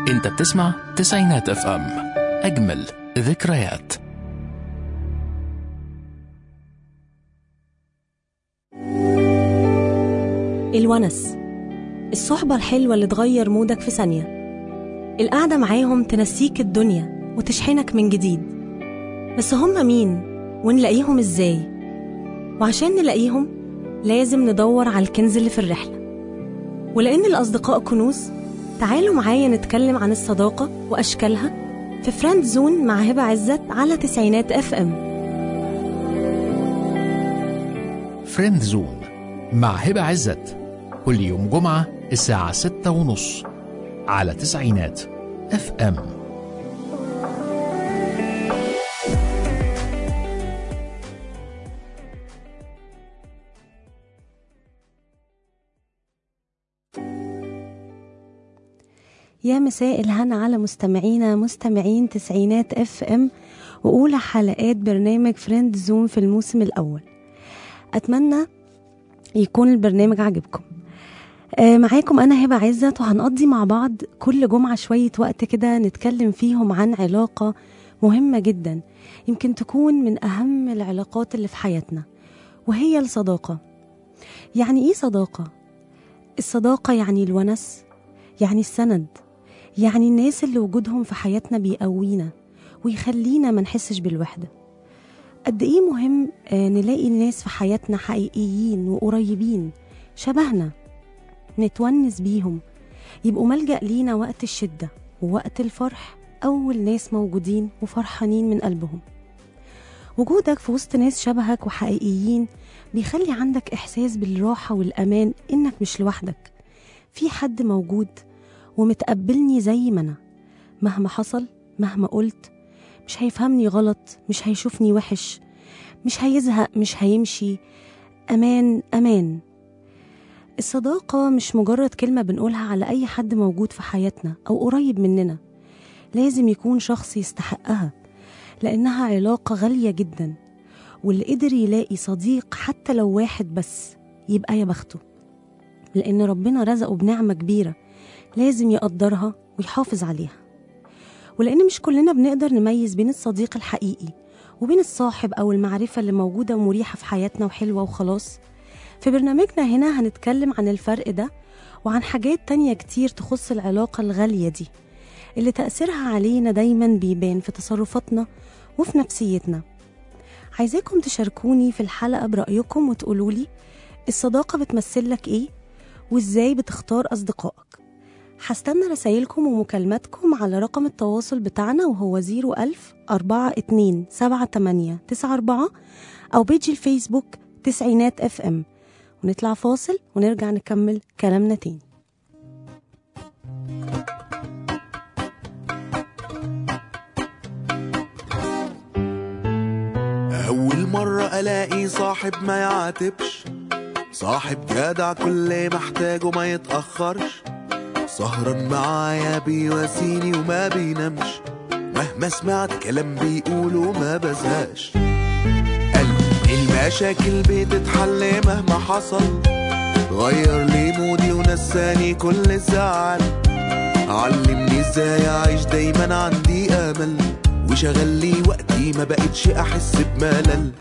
انت بتسمع تسعينات اف ام اجمل ذكريات الونس الصحبة الحلوة اللي تغير مودك في ثانية القعدة معاهم تنسيك الدنيا وتشحنك من جديد بس هم مين ونلاقيهم ازاي وعشان نلاقيهم لازم ندور على الكنز اللي في الرحلة ولأن الأصدقاء كنوز تعالوا معايا نتكلم عن الصداقة وأشكالها في فريند زون مع هبة عزت على تسعينات اف ام فريند زون مع هبة عزت كل يوم جمعة الساعة ستة ونص على تسعينات اف ام يا مساء الهنا على مستمعينا مستمعين تسعينات اف ام واولى حلقات برنامج فريند زون في الموسم الاول اتمنى يكون البرنامج عجبكم آه، معاكم انا هبه عزت وهنقضي مع بعض كل جمعه شويه وقت كده نتكلم فيهم عن علاقه مهمه جدا يمكن تكون من اهم العلاقات اللي في حياتنا وهي الصداقه يعني ايه صداقه الصداقه يعني الونس يعني السند يعني الناس اللي وجودهم في حياتنا بيقوينا ويخلينا ما نحسش بالوحده قد ايه مهم آه، نلاقي الناس في حياتنا حقيقيين وقريبين شبهنا نتونس بيهم يبقوا ملجأ لينا وقت الشدة ووقت الفرح أول ناس موجودين وفرحانين من قلبهم وجودك في وسط ناس شبهك وحقيقيين بيخلي عندك إحساس بالراحة والأمان إنك مش لوحدك في حد موجود ومتقبلني زي ما أنا مهما حصل مهما قلت مش هيفهمني غلط مش هيشوفني وحش مش هيزهق مش هيمشي أمان أمان الصداقة مش مجرد كلمة بنقولها على أي حد موجود في حياتنا أو قريب مننا لازم يكون شخص يستحقها لأنها علاقة غالية جدا واللي قدر يلاقي صديق حتى لو واحد بس يبقى يا بخته لأن ربنا رزقه بنعمة كبيرة لازم يقدرها ويحافظ عليها ولأن مش كلنا بنقدر نميز بين الصديق الحقيقي وبين الصاحب أو المعرفة اللي موجودة ومريحة في حياتنا وحلوة وخلاص في برنامجنا هنا هنتكلم عن الفرق ده وعن حاجات تانية كتير تخص العلاقة الغالية دي اللي تأثيرها علينا دايما بيبان في تصرفاتنا وفي نفسيتنا عايزاكم تشاركوني في الحلقة برأيكم وتقولولي الصداقة بتمثل لك ايه وازاي بتختار أصدقائك هستنى رسايلكم ومكالماتكم على رقم التواصل بتاعنا وهو 01000 42 78 94 أو بيج الفيسبوك تسعينات اف ام ونطلع فاصل ونرجع نكمل كلامنا تاني أول مرة ألاقي صاحب ما يعاتبش صاحب جدع كل محتاجه ما يتأخرش سهران معايا بيواسيني وما بينامش مهما سمعت كلام بيقوله ما بزهقش قلبي المشاكل بتتحل مهما حصل غير لي مودي ونساني كل الزعل علمني ازاي اعيش دايما عندي امل وشغل لي وقتي ما بقتش احس بملل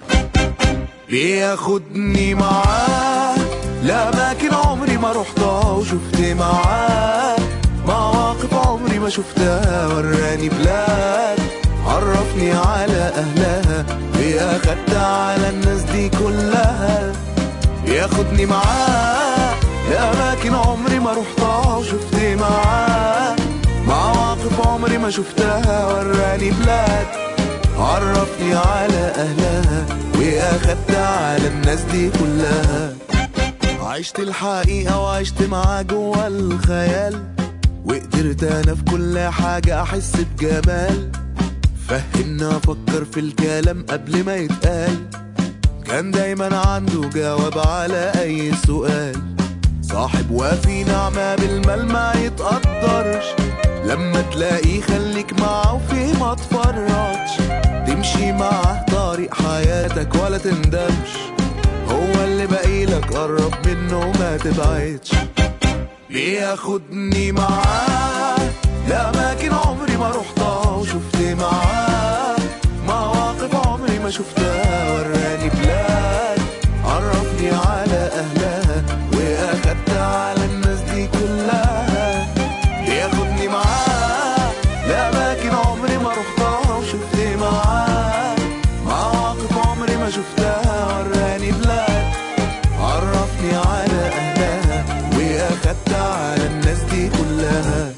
بياخدني معاه لأماكن عمري ما رحتها وشفت معاه مواقف عمري ما شفتها وراني بلاد عرفني على أهلها بياخدت على الناس دي كلها بياخدني معاه لأماكن عمري ما رحتها وشفت معاه مواقف عمري ما شفتها وراني بلاد عرفني على أهلها وأخدت على الناس دي كلها عشت الحقيقة وعشت معاه جوا الخيال وقدرت أنا في كل حاجة أحس بجمال فهمنا أفكر في الكلام قبل ما يتقال كان دايما عنده جواب على أي سؤال صاحب وفي نعمة بالمال ما يتقدرش لما تلاقيه خليك معاه وفيه ما تفرطش تمشي معاه طريق حياتك ولا تندمش هو اللي باقيلك قرب منه وما تبعدش بياخدني معاه لأماكن عمري ما رحتها وشفت معاه مواقف عمري ما شفتها وراني بلاد عرفني على أهلها وأخدت على الناس دي كلها ياخدني معاه لأماكن عمري ما رحتها وشفت معاه مواقف عمري ما شفتها وراني بلاد عرفني على أهلها وأخدت على الناس دي كلها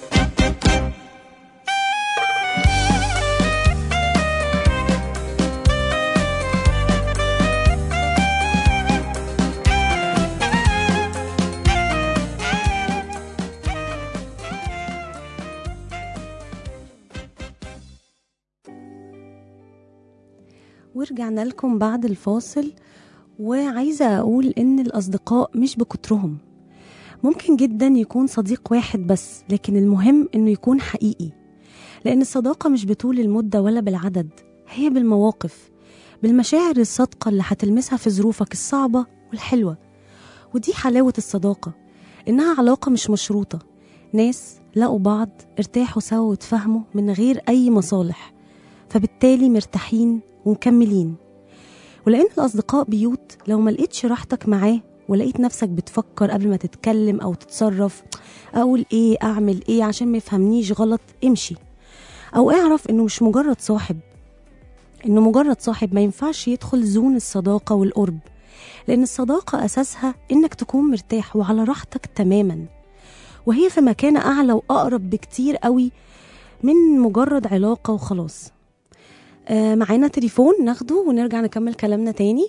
ورجعنا لكم بعد الفاصل وعايزة أقول إن الأصدقاء مش بكترهم ممكن جدا يكون صديق واحد بس لكن المهم إنه يكون حقيقي لأن الصداقة مش بطول المدة ولا بالعدد هي بالمواقف بالمشاعر الصادقة اللي هتلمسها في ظروفك الصعبة والحلوة ودي حلاوة الصداقة إنها علاقة مش مشروطة ناس لقوا بعض ارتاحوا سوا واتفاهموا من غير أي مصالح فبالتالي مرتاحين ومكملين ولأن الأصدقاء بيوت لو ما لقيتش راحتك معاه ولقيت نفسك بتفكر قبل ما تتكلم أو تتصرف أقول إيه أعمل إيه عشان ما يفهمنيش غلط امشي أو اعرف إنه مش مجرد صاحب إنه مجرد صاحب ما ينفعش يدخل زون الصداقة والقرب لأن الصداقة أساسها إنك تكون مرتاح وعلى راحتك تماما وهي في مكانة أعلى وأقرب بكتير قوي من مجرد علاقة وخلاص آه معانا تليفون ناخده ونرجع نكمل كلامنا تاني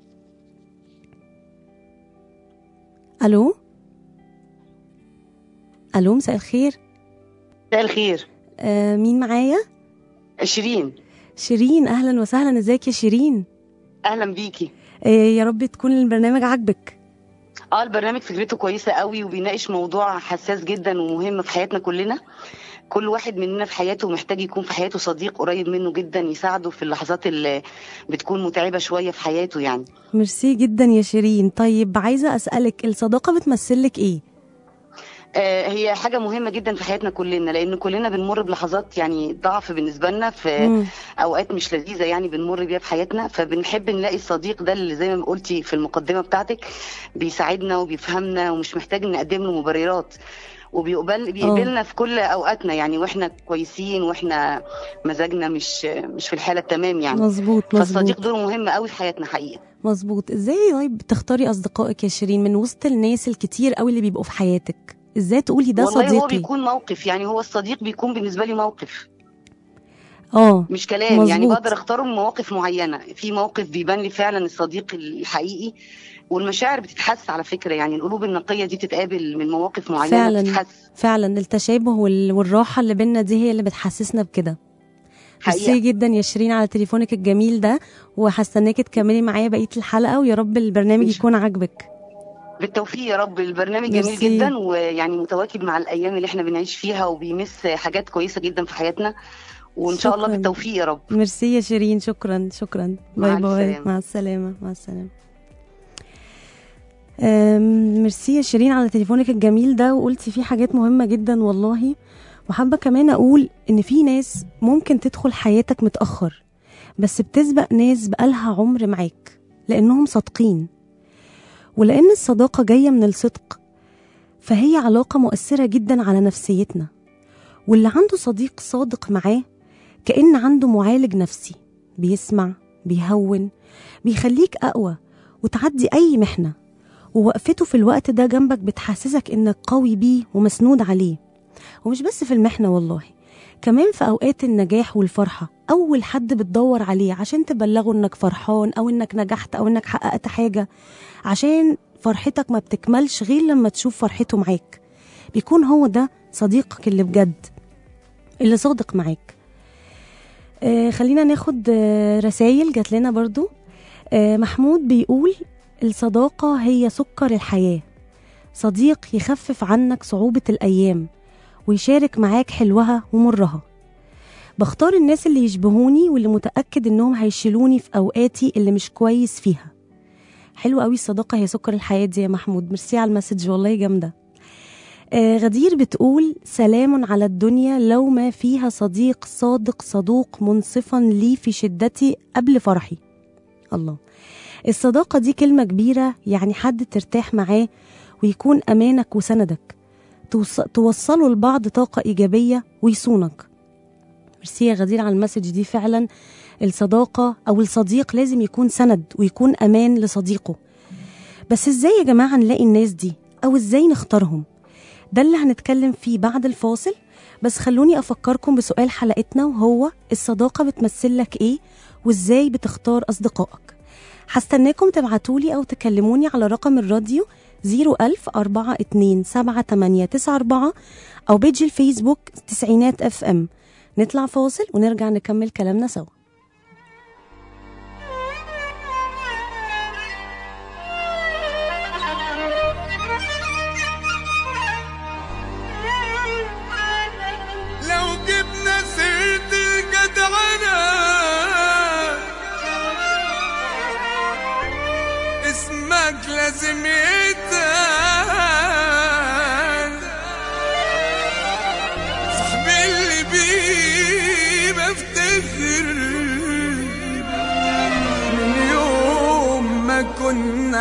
الو الو مساء الخير مساء الخير آه مين معايا شيرين شيرين اهلا وسهلا ازيك يا شيرين اهلا بيكي آه يا رب تكون البرنامج عاجبك اه البرنامج فكرته كويسه قوي وبيناقش موضوع حساس جدا ومهم في حياتنا كلنا كل واحد مننا في حياته محتاج يكون في حياته صديق قريب منه جدا يساعده في اللحظات اللي بتكون متعبه شويه في حياته يعني ميرسي جدا يا شيرين طيب عايزه اسالك الصداقه بتمثلك ايه آه هي حاجه مهمه جدا في حياتنا كلنا لان كلنا بنمر بلحظات يعني ضعف بالنسبه لنا في مم. اوقات مش لذيذه يعني بنمر بيها في حياتنا فبنحب نلاقي الصديق ده اللي زي ما قلتي في المقدمه بتاعتك بيساعدنا وبيفهمنا ومش محتاج نقدم له مبررات وبيقبل بيقبلنا في كل اوقاتنا يعني واحنا كويسين واحنا مزاجنا مش مش في الحاله التمام يعني مظبوط فالصديق مظبوط دوره مهم قوي في حياتنا حقيقه مظبوط ازاي طيب بتختاري اصدقائك يا شيرين من وسط الناس الكتير قوي اللي بيبقوا في حياتك ازاي تقولي ده والله هو صديقي بيكون موقف يعني هو الصديق بيكون بالنسبه لي موقف اه مش كلام يعني مظبوط. بقدر اختاره من مواقف معينه في موقف بيبان لي فعلا الصديق الحقيقي والمشاعر بتتحس على فكره يعني القلوب النقيه دي تتقابل من مواقف معينه فعلا بتتحس فعلا التشابه وال- والراحه اللي بينا دي هي اللي بتحسسنا بكده ميرسي حقيقه جدا يا شيرين على تليفونك الجميل ده وهستناكي تكملي معايا بقيه الحلقه ويا رب البرنامج ماشي. يكون عاجبك بالتوفيق يا رب البرنامج جميل ميرسي. جدا ويعني متواكب مع الايام اللي احنا بنعيش فيها وبيمس حاجات كويسه جدا في حياتنا وان شاء الله شكراً. بالتوفيق يا رب ميرسي يا شيرين شكرا شكرا مع باي باي السلامة. مع السلامة مع السلامة أم، ميرسي يا شيرين على تليفونك الجميل ده وقلتي فيه حاجات مهمة جدا والله وحابة كمان أقول إن في ناس ممكن تدخل حياتك متأخر بس بتسبق ناس بقالها عمر معاك لأنهم صادقين ولأن الصداقة جاية من الصدق فهي علاقة مؤثرة جدا على نفسيتنا واللي عنده صديق صادق معاه كأن عنده معالج نفسي بيسمع بيهون بيخليك أقوى وتعدي أي محنة ووقفته في الوقت ده جنبك بتحسسك إنك قوي بيه ومسنود عليه ومش بس في المحنة والله كمان في أوقات النجاح والفرحة أول حد بتدور عليه عشان تبلغه إنك فرحان أو إنك نجحت أو إنك حققت حاجة عشان فرحتك ما بتكملش غير لما تشوف فرحته معاك بيكون هو ده صديقك اللي بجد اللي صادق معاك آه خلينا ناخد آه رسائل جات لنا برضو آه محمود بيقول الصداقة هي سكر الحياة صديق يخفف عنك صعوبة الأيام ويشارك معاك حلوها ومرها بختار الناس اللي يشبهوني واللي متأكد إنهم هيشيلوني في أوقاتي اللي مش كويس فيها حلو قوي الصداقة هي سكر الحياة دي يا محمود ميرسي على المسج والله جامدة آه غدير بتقول سلام على الدنيا لو ما فيها صديق صادق صدوق منصفا لي في شدتي قبل فرحي الله الصداقة دي كلمة كبيرة يعني حد ترتاح معاه ويكون أمانك وسندك توص- توصلوا لبعض طاقة إيجابية ويصونك ميرسي يا غدير على المسج دي فعلا الصداقة أو الصديق لازم يكون سند ويكون أمان لصديقه بس إزاي يا جماعة نلاقي الناس دي أو إزاي نختارهم ده اللي هنتكلم فيه بعد الفاصل بس خلوني أفكركم بسؤال حلقتنا وهو الصداقة بتمثل لك إيه وإزاي بتختار أصدقائك هستناكم تبعتولي أو تكلموني على رقم الراديو 01000 427 أو بيج الفيسبوك تسعينات اف ام نطلع فاصل ونرجع نكمل كلامنا سوا لو جبنا سيرة الجدعنة اسمك لازم يتقال صاحبي اللي بيه بفتخر من يوم ما كنا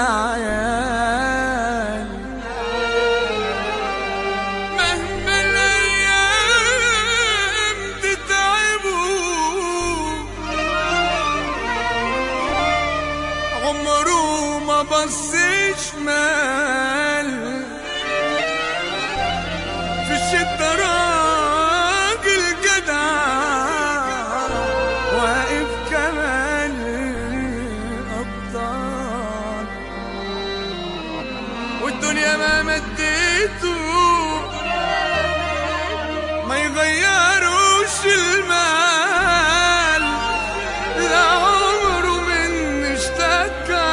عيال مهما الايام تتعبوا عمره ما بص شمال في الشدة راجل جدع واقف كمان أبطال والدنيا ما مديته ما يغيروش المال لا عمره من اشتكى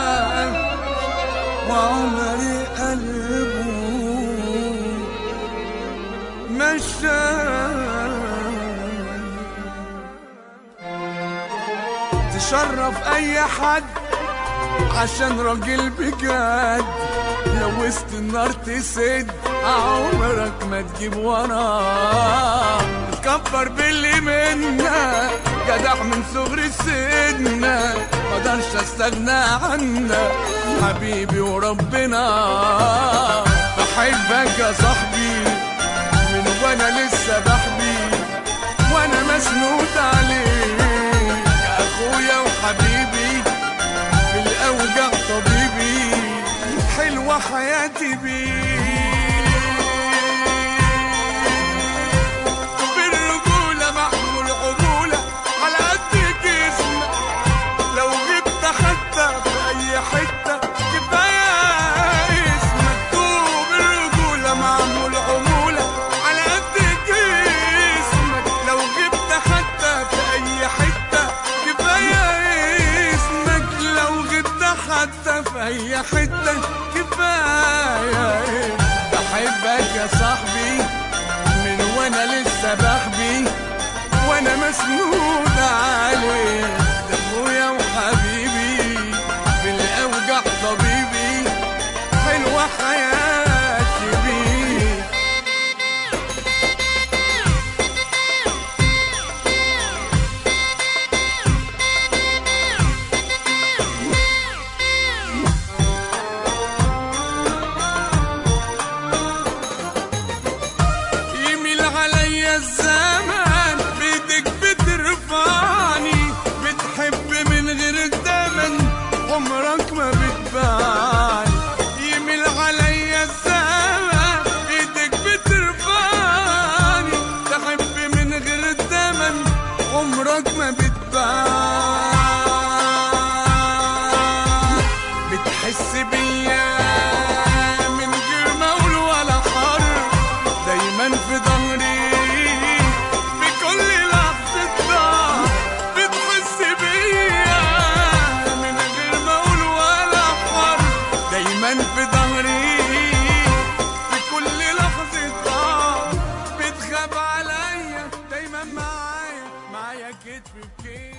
وعمري قلبه مشى تشرف اي حد عشان راجل بجد لو وسط النار تسد عمرك ما تجيب وراه تكبر باللي منا جدع من صغر سننا مقدرش استغنى عنك حبيبي وربنا بحبك يا صاحبي من وانا لسه بحبي وانا مسنود عليك يا اخويا وحبيبي في الاوجع طبيبي حلوه حياتي بيك بالرجوله محمول عموله على قد جسمك لو جبت حتى في اي حته كفايه اسمك دوب الرجوله معمول عموله على قد جسمك لو جبت حتى في اي حته كفايه اسمك لو جبت حتى في اي حته كفايه بحبك يا صاحبي من وانا لسه بحبي وانا مسنود عليك ده اخويا وحبيبي في الاوجع طبيبي حلوه حياتي بيك يميل عليا الزمان بيدك بترفعني بتحب من غير الدمن عمرك ما بتبان يميل عليا الزمان بيدك بترفعني تحب من غير الدمن عمرك ما بتبان بتحس بيا من غير مول ولا حر دايما في ظهري في كل لحظة ضعف بتحس بيا من غير مول ولا حر دايما في ظهري في كل لحظة ضعف بتخاف عليا دايما معايا معايا كتف بكتف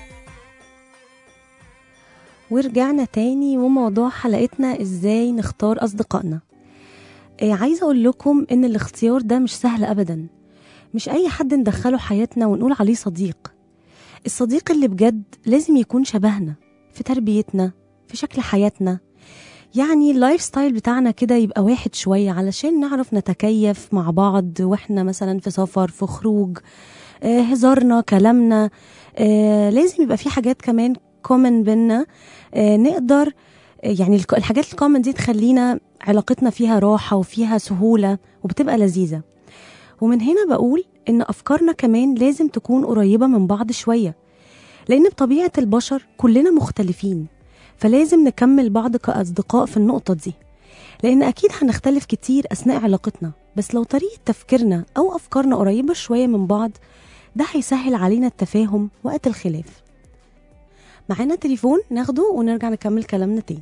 ورجعنا تاني وموضوع حلقتنا ازاي نختار اصدقائنا آه، عايزة أقول لكم إن الاختيار ده مش سهل أبدا مش أي حد ندخله حياتنا ونقول عليه صديق الصديق اللي بجد لازم يكون شبهنا في تربيتنا في شكل حياتنا يعني اللايف ستايل بتاعنا كده يبقى واحد شوية علشان نعرف نتكيف مع بعض واحنا مثلا في سفر في خروج آه، هزارنا كلامنا آه، لازم يبقى في حاجات كمان كومن بينا آه، نقدر آه، يعني الك- الحاجات الكومن دي تخلينا علاقتنا فيها راحة وفيها سهولة وبتبقى لذيذة ومن هنا بقول إن أفكارنا كمان لازم تكون قريبة من بعض شوية لأن بطبيعة البشر كلنا مختلفين فلازم نكمل بعض كأصدقاء في النقطة دي لأن أكيد هنختلف كتير أثناء علاقتنا بس لو طريقة تفكيرنا أو أفكارنا قريبة شوية من بعض ده هيسهل علينا التفاهم وقت الخلاف معانا تليفون ناخده ونرجع نكمل كلامنا تاني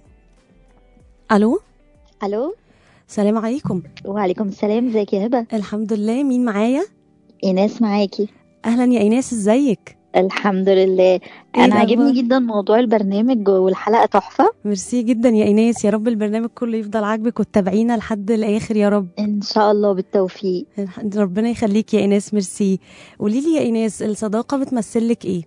ألو الو سلام عليكم وعليكم السلام ازيك يا هبه الحمد لله مين معايا ايناس معاكي أهلا يا إيناس ازيك الحمد لله إيه انا عاجبني الأخبار؟ جدا موضوع البرنامج والحلقه تحفه ميرسي جدا يا إيناس يا رب البرنامج كله يفضل عاجبك وتتابعينا لحد الآخر يا رب ان شاء الله بالتوفيق ربنا يخليك يا إيناس ميرسي قولي لي يا إيناس الصداقة بتمثل لك إيه؟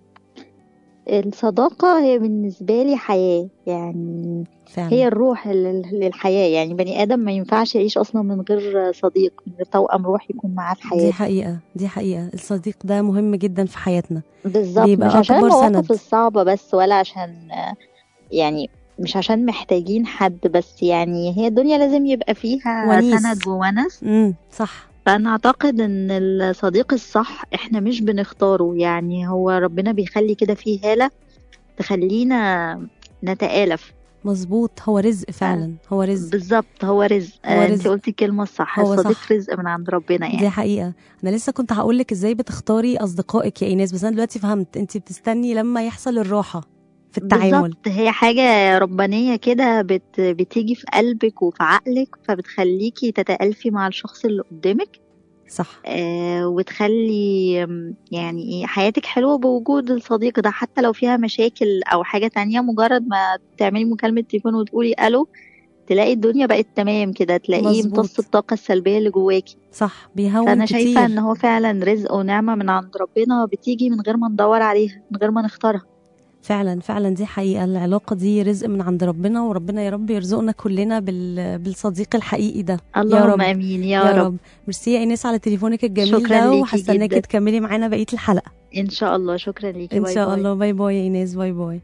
الصداقه هي بالنسبه لي حياه يعني فعلا هي الروح لل- للحياه يعني بني ادم ما ينفعش يعيش اصلا من غير صديق من غير توأم روح يكون معاه في دي حياته حقيقة دي حقيقة الصديق ده مهم جدا في حياتنا بالظبط بيبقى مش عشان أكبر المواقف سند. الصعبه بس ولا عشان آه، يعني مش عشان محتاجين حد بس يعني هي الدنيا لازم يبقى فيها ونيس. سند وونس امم صح فأنا أعتقد إن الصديق الصح إحنا مش بنختاره يعني هو ربنا بيخلي كده فيه هالة تخلينا نتآلف مظبوط هو رزق فعلا هو رزق بالظبط هو رزق هو آه، انت رزق. قلتي الكلمة الصح هو الصديق صح. رزق من عند ربنا دي يعني حقيقة أنا لسه كنت هقول لك إزاي بتختاري أصدقائك يا إيناس بس أنا دلوقتي فهمت أنت بتستني لما يحصل الراحة في التعامل بالظبط هي حاجة ربانية كده بت... بتيجي في قلبك وفي عقلك فبتخليكي تتألفي مع الشخص اللي قدامك صح آه وتخلي آم، يعني ايه حياتك حلوة بوجود الصديق ده حتى لو فيها مشاكل او حاجة تانية مجرد ما تعملي مكالمة تليفون وتقولي الو تلاقي الدنيا بقت تمام كده تلاقيه مظبوط. امتص الطاقة السلبية اللي جواكي صح بيهون فانا كتير شايفة ان هو فعلا رزق ونعمة من عند ربنا بتيجي من غير ما ندور عليها من غير ما نختارها فعلا فعلا دي حقيقة العلاقة دي رزق من عند ربنا وربنا يا رب يرزقنا كلنا بال... بالصديق الحقيقي ده اللهم رب. امين يا, يا رب. رب ميرسي يا ايناس على تليفونك الجميل شكراً ده ليكي وهستناكي جداً. تكملي معانا بقية الحلقة ان شاء الله شكرا ليكي ان باي شاء باي. الله باي باي يا ايناس باي باي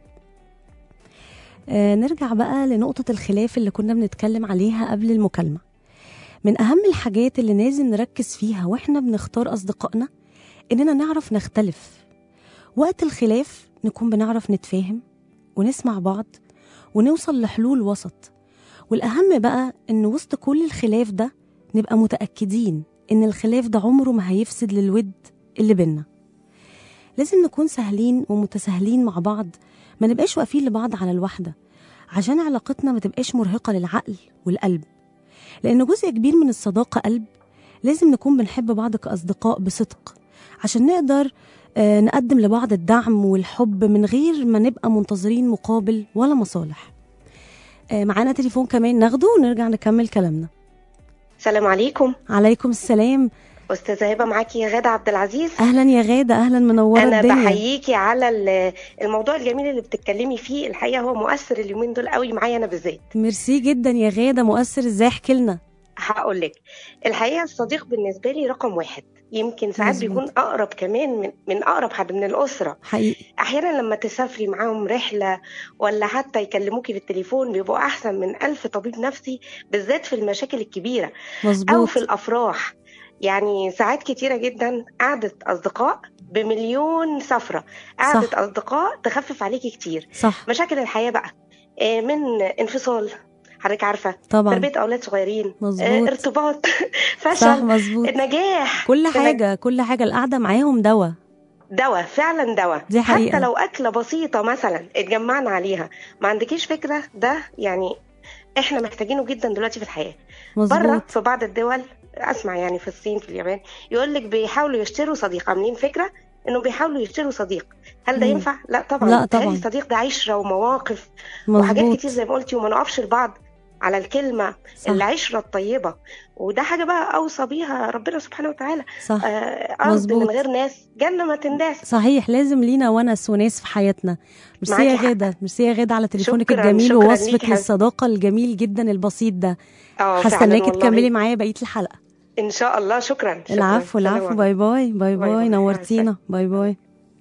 آه نرجع بقى لنقطة الخلاف اللي كنا بنتكلم عليها قبل المكالمة من أهم الحاجات اللي لازم نركز فيها وإحنا بنختار أصدقائنا إننا نعرف نختلف وقت الخلاف نكون بنعرف نتفاهم ونسمع بعض ونوصل لحلول وسط والأهم بقى إن وسط كل الخلاف ده نبقى متأكدين إن الخلاف ده عمره ما هيفسد للود اللي بينا لازم نكون سهلين ومتساهلين مع بعض ما نبقاش واقفين لبعض على الواحدة عشان علاقتنا ما تبقاش مرهقة للعقل والقلب لأن جزء كبير من الصداقة قلب لازم نكون بنحب بعض كأصدقاء بصدق عشان نقدر آه، نقدم لبعض الدعم والحب من غير ما نبقى منتظرين مقابل ولا مصالح آه، معانا تليفون كمان ناخده ونرجع نكمل كلامنا السلام عليكم عليكم السلام استاذه هبه معاكي يا غاده عبد العزيز اهلا يا غاده اهلا منوره انا الدنيا بحييكي على ال- الموضوع الجميل اللي بتتكلمي فيه الحقيقه هو مؤثر اليومين دول قوي معايا انا بالذات ميرسي جدا يا غاده مؤثر ازاي احكي لنا هقول لك الحقيقه الصديق بالنسبه لي رقم واحد يمكن ساعات مظبوط. بيكون اقرب كمان من, من اقرب حد من الاسره حقيقي احيانا لما تسافري معاهم رحله ولا حتى يكلموكي في التليفون بيبقوا احسن من ألف طبيب نفسي بالذات في المشاكل الكبيره او مظبوط في الافراح يعني ساعات كتيره جدا قعده اصدقاء بمليون سفره قعده صح. اصدقاء تخفف عليكي كتير صح مشاكل الحياه بقى آه، من انفصال حضرتك عارفه طبعا تربيه اولاد صغيرين مظبوط. آه، ارتباط صح فشل مظبوط نجاح كل في حاجه كل حاجه القعده معاهم دواء دواء فعلا دواء دي حقيقة. حتى لو اكله بسيطه مثلا اتجمعنا عليها ما عندكيش فكره ده يعني احنا محتاجينه جدا دلوقتي في الحياه بره مظبوط في بعض الدول اسمع يعني في الصين في اليابان يقول لك بيحاولوا يشتروا صديق عاملين فكره انه بيحاولوا يشتروا صديق هل ده مم. ينفع لا طبعا لا بيتهيألي طبعا. الصديق ده عشره ومواقف وحاجات مظبوط كتير زي ما قلتي وما نقفش لبعض على الكلمة صح. العشرة الطيبة وده حاجة بقى أوصى بيها ربنا سبحانه وتعالى صح آه، أرض مظبوط. من غير ناس جنة ما تنداس صحيح لازم لينا ونس وناس في حياتنا ميرسي يا معاكي حق. غادة ميرسي يا غادة على تليفونك شكراً، الجميل شكراً ووصفك ليكي حبيبتي. للصداقة الجميل جدا البسيط ده اه فعلا هستناكي والله. تكملي معايا بقية الحلقة إن شاء الله شكرا شكراً. العفو سلام العفو عليكم. باي باي باي باي باي باي. نورتينا باي باي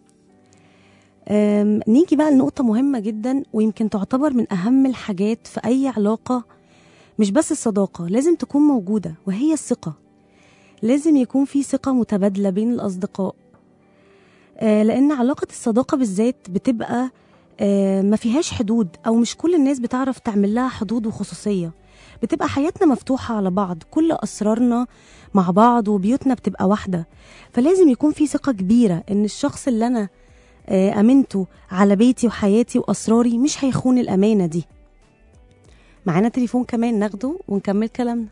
أم، نيجي بقى لنقطة مهمة جدا ويمكن تعتبر من أهم الحاجات في أي علاقة مش بس الصداقة لازم تكون موجودة وهي الثقة لازم يكون في ثقة متبادلة بين الأصدقاء آه، لأن علاقة الصداقة بالذات بتبقى آه، ما فيهاش حدود أو مش كل الناس بتعرف تعمل لها حدود وخصوصية بتبقى حياتنا مفتوحة على بعض كل أسرارنا مع بعض وبيوتنا بتبقى واحدة فلازم يكون في ثقة كبيرة إن الشخص اللي أنا آه، أمنته على بيتي وحياتي وأسراري مش هيخون الأمانة دي معانا تليفون كمان ناخده ونكمل كلامنا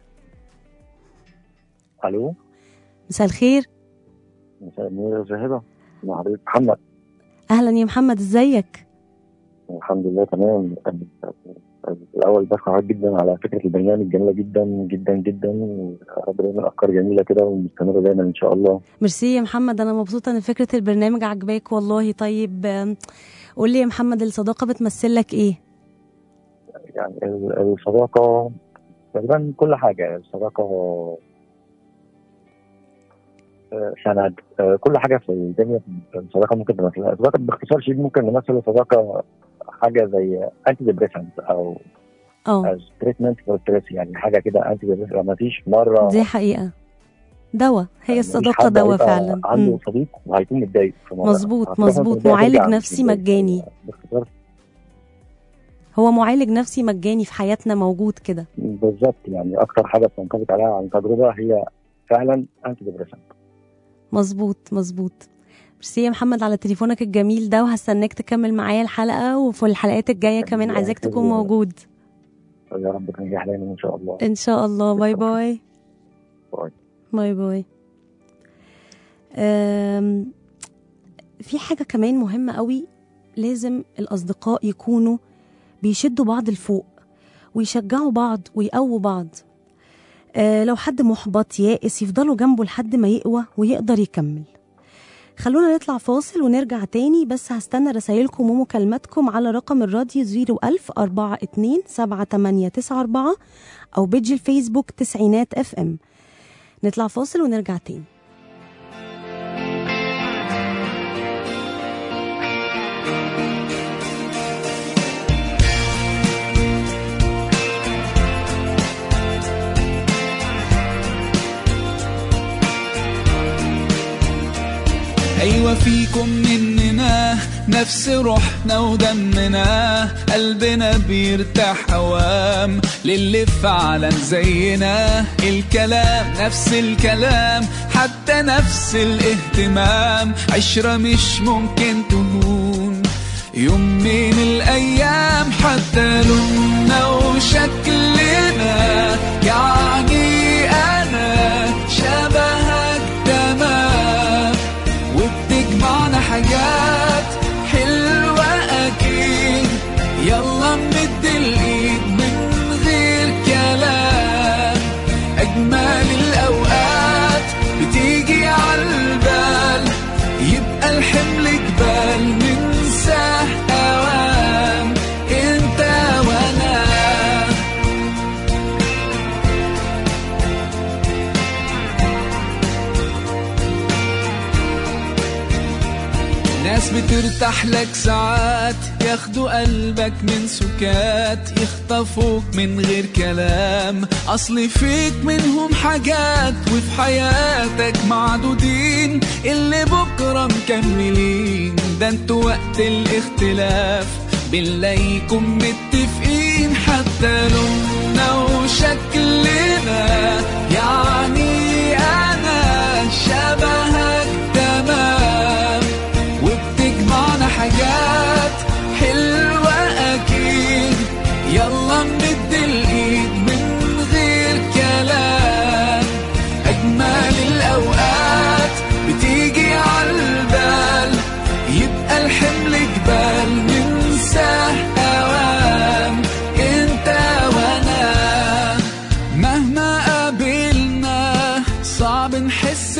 الو مساء الخير مساء النور يا زاهده مع حضرتك محمد أهلا يا محمد إزيك الحمد لله تمام الاول بشكر حضرتك جدا على فكره البرنامج جميله جدا جدا جدا ورب دايما افكار جميله كده ومستمره دايما ان شاء الله ميرسي يا محمد أنا مبسوطة إن فكرة البرنامج عجباك والله طيب آم، قول لي يا محمد الصداقة بتمثل لك إيه؟ يعني ال- الصداقه تقريبا كل حاجه الصداقه آه، سند آه، كل حاجه في الدنيا الصداقه ممكن تمثلها الصداقه باختصار شديد ممكن نمثل الصداقه حاجه زي انتي ديبريسنت او اه تريتمنت فور ستريس يعني حاجه كده انتي ديبريسنت ما فيش مره دي حقيقة دواء هي مفيش الصداقة حد دواء هيبقى فعلا عنده مم. صديق وهيكون متضايق في مرة. مظبوط، هتروح مظبوط. مثلاً معالج ترجع نفسي متضايق. مجاني. باختصار هو معالج نفسي مجاني في حياتنا موجود كده بالظبط يعني اكتر حاجه بتنطبق عليها عن تجربه هي فعلا انتي ديبريسنت مظبوط مظبوط ميرسي يا محمد على تليفونك الجميل ده وهستناك تكمل معايا الحلقة وفي الحلقات الجاية كمان يا عايزاك تكون حبيبي. موجود يا رب تنجح دايما ان شاء الله ان شاء الله باي باي باي. باي باي أم، في حاجة كمان مهمة قوي لازم الأصدقاء يكونوا بيشدوا بعض لفوق ويشجعوا بعض ويقووا بعض أه لو حد محبط يائس يفضلوا جنبه لحد ما يقوى ويقدر يكمل خلونا نطلع فاصل ونرجع تاني بس هستنى رسايلكم ومكالماتكم على رقم الراديو 01000 42 7894 أو بيج الفيسبوك تسعينات اف ام نطلع فاصل ونرجع تاني أيوة فيكم مننا نفس روحنا ودمنا قلبنا بيرتاح هوام للي فعلا زينا الكلام نفس الكلام حتى نفس الاهتمام عشرة مش ممكن تهون يوم من الأيام حتى لوننا وشكلنا يعني أنا شبهك تمام وبتجمعنا حاجات حلوة أكيد يلا نمد الإيد من غير كلام أجمل الأوقات بتيجي عالبال يبقى الحمل جبال ننساه أوام انت وانا ناس بترتاح لك ساعات ياخدوا قلبك من سكات يخطفوك من غير كلام اصل فيك منهم حاجات وفي حياتك معدودين اللي بكره مكملين ده انتوا وقت الاختلاف بنلاقيكم متفقين حتى لوننا وشكلنا يعني انا شبهك تمام وبتجمعنا حاجات حلوة أكيد يلا نمد الإيد من غير كلام أجمل الأوقات بتيجي عالبال يبقى الحمل جبال ننساه أوام أنت وأنا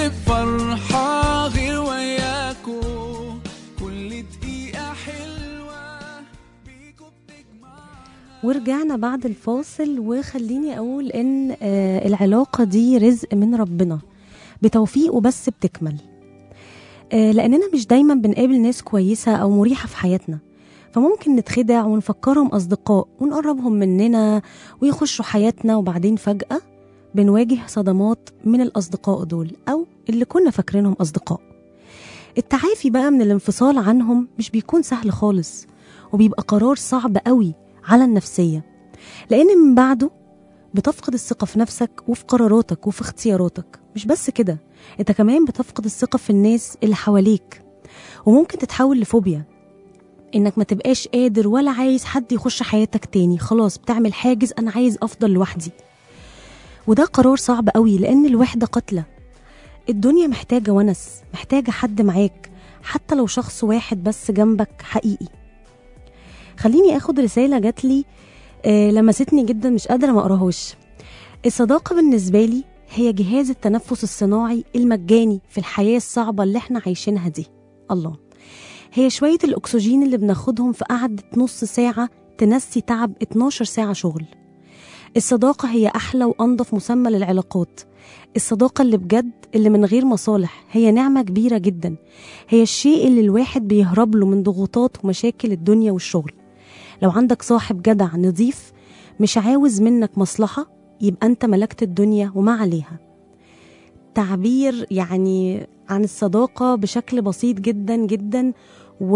بفرحة غير وياكو كل دقيقة حلوة بيكو بتجمعنا ورجعنا بعد الفاصل وخليني اقول ان آه، العلاقه دي رزق من ربنا بتوفيقه بس بتكمل آه، لاننا مش دايما بنقابل ناس كويسه او مريحه في حياتنا فممكن نتخدع ونفكرهم اصدقاء ونقربهم مننا ويخشوا حياتنا وبعدين فجاه بنواجه صدمات من الاصدقاء دول او اللي كنا فاكرينهم اصدقاء التعافي بقى من الانفصال عنهم مش بيكون سهل خالص وبيبقى قرار صعب قوي على النفسية لأن من بعده بتفقد الثقة في نفسك وفي قراراتك وفي اختياراتك مش بس كده انت كمان بتفقد الثقة في الناس اللي حواليك وممكن تتحول لفوبيا انك ما تبقاش قادر ولا عايز حد يخش حياتك تاني خلاص بتعمل حاجز انا عايز افضل لوحدي وده قرار صعب قوي لان الوحدة قاتلة الدنيا محتاجة ونس محتاجة حد معاك حتى لو شخص واحد بس جنبك حقيقي خليني اخد رسالة جات لي آه لمستني جدا مش قادرة ما اقراهاش الصداقة بالنسبة لي هي جهاز التنفس الصناعي المجاني في الحياة الصعبة اللي احنا عايشينها دي الله هي شوية الأكسجين اللي بناخدهم في قعدة نص ساعة تنسي تعب 12 ساعة شغل الصداقة هي أحلى وأنظف مسمى للعلاقات الصداقة اللي بجد اللي من غير مصالح هي نعمة كبيرة جدا هي الشيء اللي الواحد بيهرب له من ضغوطات ومشاكل الدنيا والشغل لو عندك صاحب جدع نظيف مش عاوز منك مصلحة يبقى أنت ملكت الدنيا وما عليها تعبير يعني عن الصداقة بشكل بسيط جدا جدا و...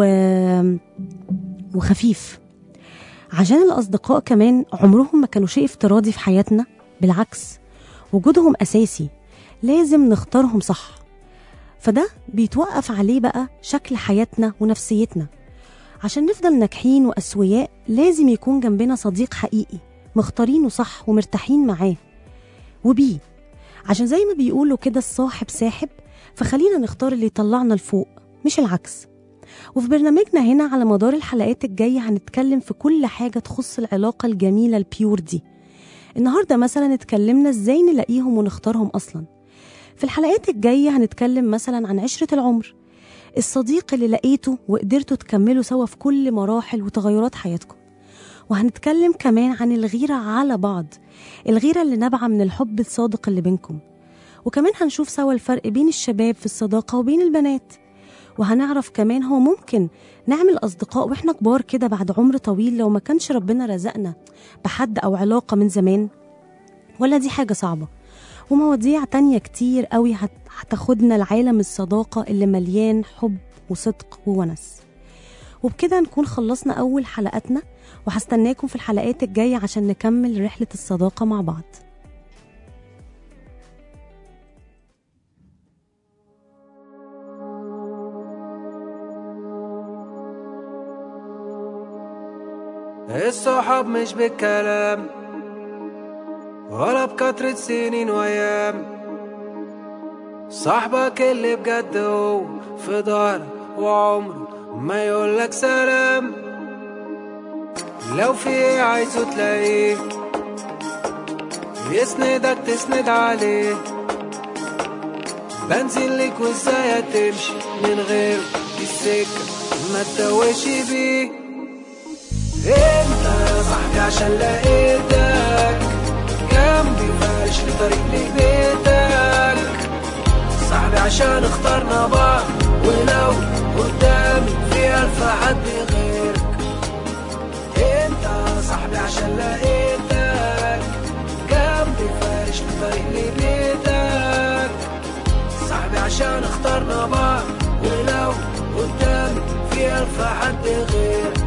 وخفيف عشان الأصدقاء كمان عمرهم ما كانوا شيء افتراضي في حياتنا بالعكس وجودهم أساسي لازم نختارهم صح فده بيتوقف عليه بقى شكل حياتنا ونفسيتنا عشان نفضل ناجحين وأسوياء لازم يكون جنبنا صديق حقيقي مختارينه صح ومرتاحين معاه وبيه عشان زي ما بيقولوا كده الصاحب ساحب فخلينا نختار اللي يطلعنا لفوق مش العكس وفي برنامجنا هنا على مدار الحلقات الجاية هنتكلم في كل حاجة تخص العلاقة الجميلة البيور دي النهاردة مثلا اتكلمنا ازاي نلاقيهم ونختارهم أصلا في الحلقات الجاية هنتكلم مثلا عن عشرة العمر الصديق اللي لقيته وقدرتوا تكملوا سوا في كل مراحل وتغيرات حياتكم وهنتكلم كمان عن الغيرة على بعض الغيرة اللي نابعة من الحب الصادق اللي بينكم وكمان هنشوف سوا الفرق بين الشباب في الصداقة وبين البنات وهنعرف كمان هو ممكن نعمل أصدقاء وإحنا كبار كده بعد عمر طويل لو ما كانش ربنا رزقنا بحد أو علاقة من زمان ولا دي حاجة صعبة ومواضيع تانية كتير قوي هت- هتاخدنا لعالم الصداقة اللي مليان حب وصدق وونس وبكده نكون خلصنا أول حلقاتنا وهستناكم في الحلقات الجاية عشان نكمل رحلة الصداقة مع بعض الصحاب مش بالكلام ولا بكترة سنين وأيام صاحبك اللي بجد هو في ظهرك وعمره ما يقولك سلام لو في ايه عايزه تلاقيه يسندك تسند عليه بنزل لك وازاي هتمشي من غير السكة ما تتوهش بيه انت يا صاحبي عشان لقيتك جنبي فرش في طريق لبيتك صاحبي عشان اخترنا بعض ولو قدامي في ألف حد غيرك انت يا صاحبي عشان لقيتك جنبي فرش في طريق لبيتك صاحبي عشان اخترنا بعض ولو قدامي في ألف حد غيرك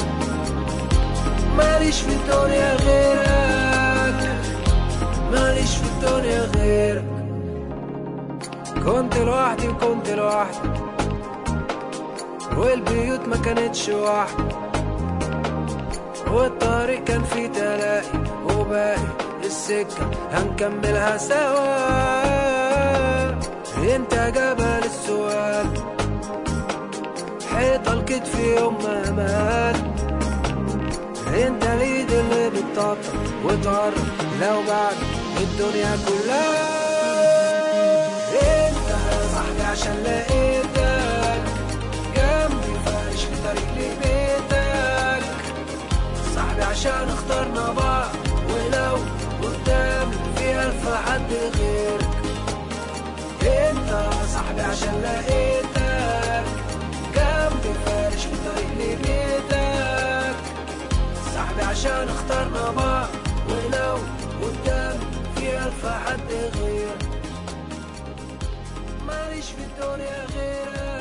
ماليش في الدنيا غيرك ماليش في الدنيا غيرك كنت لوحدي وكنت لوحدي والبيوت ما كانتش واحدة والطريق كان فيه تلاقي وباقي السكة هنكملها سوا انت جبل السؤال حيطة الكتف يوم ما مات انت اليد اللي بتطبطب وتقرب لو بعد الدنيا كلها انت عشان اخترنا بعض ولو قدامي في ألف حد غيرك انت صاحبي عشان لقيتك جنبي فارش في طريق لبيتك صاحبي عشان اخترنا بعض ولو قدامي في ألف حد غيرك ماليش في الدنيا غيرك